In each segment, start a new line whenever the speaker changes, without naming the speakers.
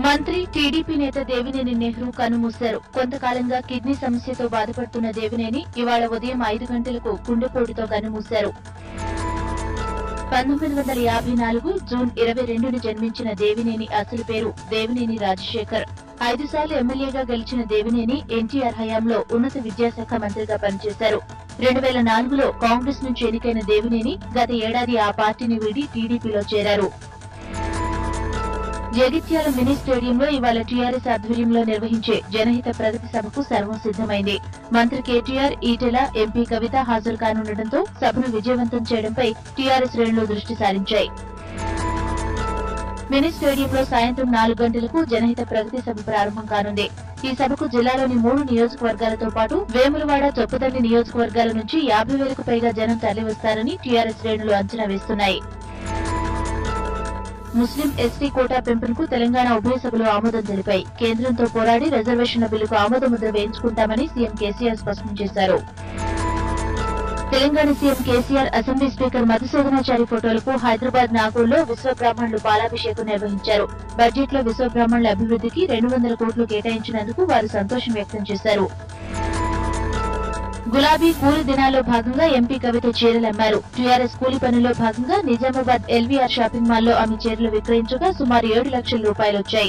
మంత్రి టీడీపీ నేత దేవినేని నెహ్రూ కన్నుమూశారు కొంతకాలంగా కిడ్నీ సమస్యతో బాధపడుతున్న దేవినేని ఇవాళ ఉదయం ఐదు గంటలకు గుండెపోటుతో కన్నుమూశారు పంతొమ్మిది వందల యాభై నాలుగు జూన్ ఇరవై రెండున జన్మించిన దేవినేని అసలు పేరు దేవినేని రాజశేఖర్ ఐదు సార్లు ఎమ్మెల్యేగా గెలిచిన దేవినేని ఎన్టీఆర్ హయాంలో ఉన్నత విద్యాశాఖ మంత్రిగా పనిచేశారు రెండు వేల నాలుగులో కాంగ్రెస్ నుంచి ఎన్నికైన దేవినేని గత ఏడాది ఆ పార్టీని వీడి టీడీపీలో చేరారు జగిత్యాల మినీ స్టేడియంలో ఇవాళ టీఆర్ఎస్ ఆధ్వర్యంలో నిర్వహించే జనహిత ప్రగతి సభకు సర్వం సిద్దమైంది మంత్రి కేటీఆర్ ఈటెల ఎంపీ కవిత హాజరు కానుండటంతో సభను విజయవంతం చేయడంపై టీఆర్ఎస్ శ్రేణులు దృష్టి సారించాయి మినీ స్టేడియంలో సాయంత్రం నాలుగు గంటలకు జనహిత ప్రగతి సభ ప్రారంభం కానుంది ఈ సభకు జిల్లాలోని మూడు నియోజకవర్గాలతో పాటు వేములవాడ చొప్పదండి నియోజకవర్గాల నుంచి యాభై వేలకు పైగా జనం తరలివస్తారని టీఆర్ఎస్ శ్రేణులు అంచనా వేస్తున్నాయి ముస్లిం ఎస్టీ కోటా పెంపునకు తెలంగాణ ఉభయ సభలు ఆమోదం తెలిపాయి కేంద్రంతో పోరాడి రిజర్వేషన్ల బిల్లుకు ఆమోద ముద్ర వేయించుకుంటామని సీఎం కేసీఆర్ స్పష్టం చేశారు Telangana CM KCR assembly speaker Madhusudanachari ఫోటోలకు హైదరాబాద్ నాగూర్లో విశ్వబ్రాహ్మణులు పాలాభిషేకం నిర్వహించారు బడ్జెట్ లో విశ్వబ్రాహ్మణుల అభివృద్ధికి రెండు వందల కోట్లు కేటాయించినందుకు వారు సంతోషం వ్యక్తం చేశారు గులాబీ కూలి దినాల్లో భాగంగా ఎంపీ కవిత చీరలు అమ్మారు టీఆర్ఎస్ కూలి పనుల్లో భాగంగా నిజామాబాద్ ఎల్వీఆర్ షాపింగ్ మాల్లో ఆమె చీరలు విక్రయించగా సుమారు ఏడు లక్షల రూపాయలు వచ్చాయి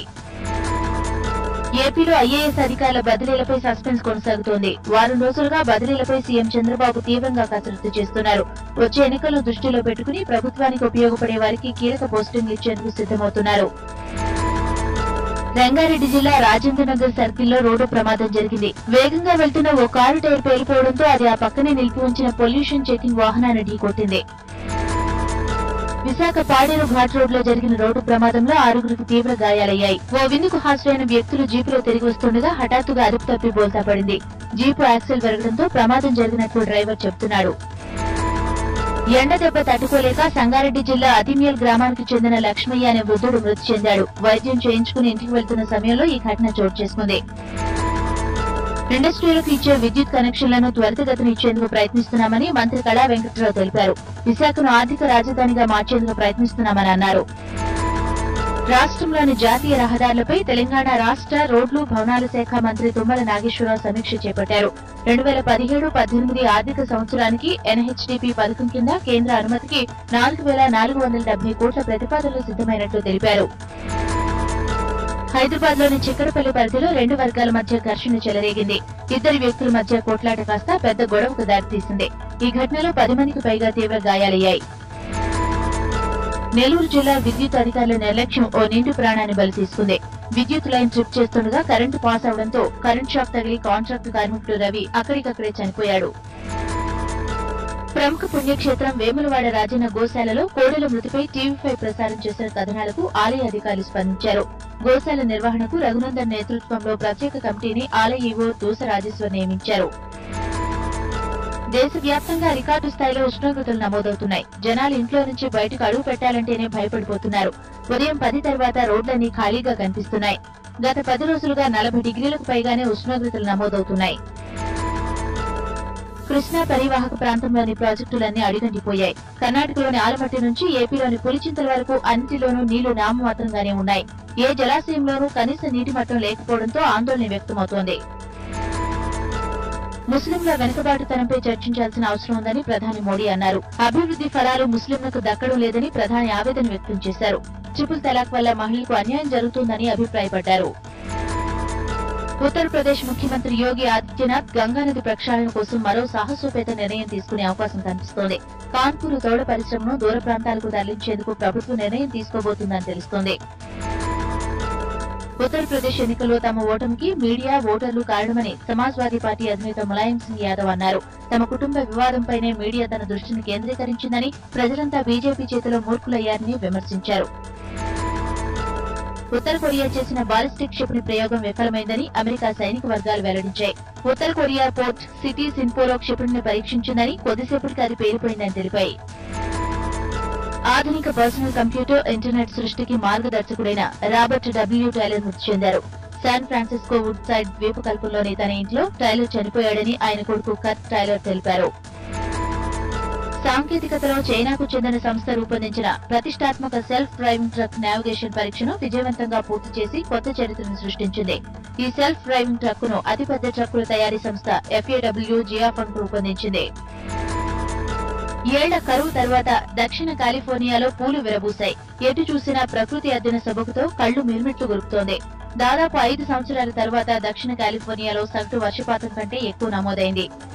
ఏపీలో ఐఏఎస్ అధికారుల బదిలీలపై సస్పెన్స్ కొనసాగుతోంది వారం రోజులుగా బదిలీలపై సీఎం చంద్రబాబు తీవ్రంగా కసరత్తు చేస్తున్నారు వచ్చే ఎన్నికలను దృష్టిలో పెట్టుకుని ప్రభుత్వానికి ఉపయోగపడే వారికి కీలక పోస్టింగ్లు ఇచ్చేందుకు సిద్దమవుతున్నారు రంగారెడ్డి జిల్లా రాజేంద్రనగర్ సర్కిల్లో రోడ్డు ప్రమాదం జరిగింది వేగంగా వెళ్తున్న ఓ కారు టైర్ పేలిపోవడంతో అది ఆ పక్కనే నిలిపి ఉంచిన పొల్యూషన్ చెకింగ్ వాహనాన్ని ఢీకొట్టింది విశాఖ పాడేరు ఘాట్ రోడ్ లో జరిగిన రోడ్డు ప్రమాదంలో ఆరుగురికి తీవ్ర గాయాలయ్యాయి ఓ విందుకు హాజరైన వ్యక్తులు జీపులో తిరిగి వస్తుండగా హఠాత్తుగా అదుపు తప్పి బోల్తా పడింది జీపు యాక్సిల్ పెరగడంతో ప్రమాదం జరిగినట్లు డ్రైవర్ చెబుతున్నాడు ఎండ దెబ్బ తట్టుకోలేక సంగారెడ్డి జిల్లా అతిమ్యల్ గ్రామానికి చెందిన లక్ష్మయ్య అనే వృద్ధుడు మృతి చెందాడు వైద్యం చేయించుకుని ఇంటికి వెళ్తున్న సమయంలో ఈ ఘటన చోటు చేసుకుంది ఇండస్ట్రీలకు ఇచ్చే విద్యుత్ కనెక్షన్లను త్వరితగతిన ఇచ్చేందుకు ప్రయత్నిస్తున్నామని మంత్రి కళా వెంకట్రావు తెలిపారు విశాఖను ఆర్థిక రాజధానిగా మార్చేందుకు ప్రయత్నిస్తున్నామని అన్నారు రాష్ట్రంలోని జాతీయ రహదారులపై తెలంగాణ రాష్ట్ర రోడ్లు భవనాల శాఖ మంత్రి తుమ్మల నాగేశ్వరరావు సమీక్ష చేపట్టారు రెండు వేల పదిహేడు పద్దెనిమిది ఆర్థిక సంవత్సరానికి ఎన్హెచ్డిపి పథకం కింద కేంద్ర అనుమతికి నాలుగు వేల నాలుగు వందల డెబ్బై కోట్ల ప్రతిపాదనలు సిద్దమైనట్లు తెలిపారు హైదరాబాద్ లోని చిక్కడపల్లి పరిధిలో రెండు వర్గాల మధ్య ఘర్షణ చెలరేగింది ఇద్దరు వ్యక్తుల మధ్య కొట్లాట కాస్త పెద్ద గొడవకు దారితీసింది ఈ ఘటనలో పది మందికి పైగా తీవ్ర గాయాలయ్యాయి నెల్లూరు జిల్లా విద్యుత్ అధికారుల నిర్లక్ష్యం ఓ నిండు ప్రాణాన్ని బలి తీసుకుంది విద్యుత్ లైన్ ట్రిప్ చేస్తుండగా కరెంటు పాస్ అవడంతో కరెంట్ షాక్ తగిలి కాంట్రాక్టు కార్మికుడు రవి అక్కడికక్కడే చనిపోయాడు ప్రముఖ పుణ్యక్షేత్రం వేములవాడ రాజన్న గోశాలలో కోడెల మృతిపై టీవీ ఫైవ్ ప్రసారం చేసిన కథనాలకు ఆలయ అధికారులు స్పందించారు గోశాల నిర్వహణకు రఘునందన్ నేతృత్వంలో ప్రత్యేక కమిటీని ఆలయ ఈవో దూస రాజేశ్వర్ నియమించారు దేశవ్యాప్తంగా రికార్డు స్థాయిలో ఉష్ణోగ్రతలు నమోదవుతున్నాయి జనాలు ఇంట్లో నుంచి బయటకు అడుగు పెట్టాలంటేనే భయపడిపోతున్నారు ఉదయం పది తర్వాత రోడ్లన్నీ ఖాళీగా కనిపిస్తున్నాయి గత పది రోజులుగా నలభై డిగ్రీలకు పైగానే ఉష్ణోగ్రతలు నమోదవుతున్నాయి కృష్ణా పరివాహక ప్రాంతంలోని ప్రాజెక్టులన్నీ అడిగంటిపోయాయి కర్ణాటకలోని ఆలమట్టి నుంచి ఏపీలోని పులిచింతల వరకు అన్నిటిలోనూ నీళ్లు నామమాత్రంగానే ఉన్నాయి ఏ జలాశయంలోనూ కనీస నీటి మట్టం లేకపోవడంతో ఆందోళన వ్యక్తమవుతోంది ముస్లింల వెనుకబాటుతనంపై చర్చించాల్సిన అవసరం ఉందని ప్రధాని మోడీ అన్నారు అభివృద్ధి ఫలాలు ముస్లింలకు దక్కడం లేదని ప్రధాని ఆవేదన వ్యక్తం చేశారు ట్రిపుల్ తలాక్ వల్ల మహిళలకు అన్యాయం జరుగుతుందని అభిప్రాయపడ్డారు ఉత్తరప్రదేశ్ ముఖ్యమంత్రి యోగి ఆదిత్యనాథ్ గంగానది ప్రక్షాళన కోసం మరో సాహసోపేత నిర్ణయం తీసుకునే అవకాశం కనిపిస్తోంది కాన్పూర్ తౌడ పరిశ్రమను దూర ప్రాంతాలకు తరలించేందుకు ప్రభుత్వం నిర్ణయం తీసుకోబోతుందని తెలుస్తోంది ఉత్తరప్రదేశ్ ఎన్నికల్లో తమ ఓటమికి మీడియా ఓటర్లు కారణమని సమాజ్వాదీ పార్టీ అధినేత ములాయం సింగ్ యాదవ్ అన్నారు తమ కుటుంబ వివాదంపైనే మీడియా తన దృష్టిని కేంద్రీకరించిందని ప్రజలంతా బీజేపీ చేతిలో మూర్ఖులయ్యారని విమర్శించారు ఉత్తర కొరియా చేసిన బాలిస్టిక్ క్షిపణి ప్రయోగం విఫలమైందని అమెరికా సైనిక వర్గాలు వెల్లడించాయి ఉత్తర కొరియా పోర్ట్ సిటీ సిన్పోలో క్షిపణిని పరీక్షించిందని కొద్దిసేపటికి అది పేలిపోయిందని తెలిపాయి ఆధునిక పర్సనల్ కంప్యూటర్ ఇంటర్నెట్ సృష్టికి మార్గదర్శకుడైన రాబర్ట్ డబ్ల్యూ టైలర్ మృతి చెందారు శాన్ ఫ్రాన్సిస్కో వుడ్ సైడ్ ద్వీపకల్పంలోని తన ఇంట్లో టైలర్ చనిపోయాడని ఆయన కొడుకు కట్ టైలర్ తెలిపారు సాంకేతికతలో చైనాకు చెందిన సంస్థ రూపొందించిన ప్రతిష్టాత్మక సెల్ఫ్ డ్రైవింగ్ ట్రక్ నావిగేషన్ పరీక్షను విజయవంతంగా పూర్తి చేసి కొత్త చరిత్రను సృష్టించింది ఈ సెల్ఫ్ డ్రైవింగ్ ట్రక్కును అతిపెద్ద ట్రక్కుల తయారీ సంస్థ ఎఫ్ఏడబ్ల్యూ జియాఫంగ్ రూపొందించింది ఏళ్ల కరువు తర్వాత దక్షిణ కాలిఫోర్నియాలో పూలు విరబూశాయి ఎటు చూసినా ప్రకృతి అద్దిన సొబగుతో కళ్లు మిరుమిట్లు గురుకుతోంది దాదాపు ఐదు సంవత్సరాల తర్వాత దక్షిణ కాలిఫోర్నియాలో సగటు వర్షపాతం కంటే ఎక్కువ నమోదైంది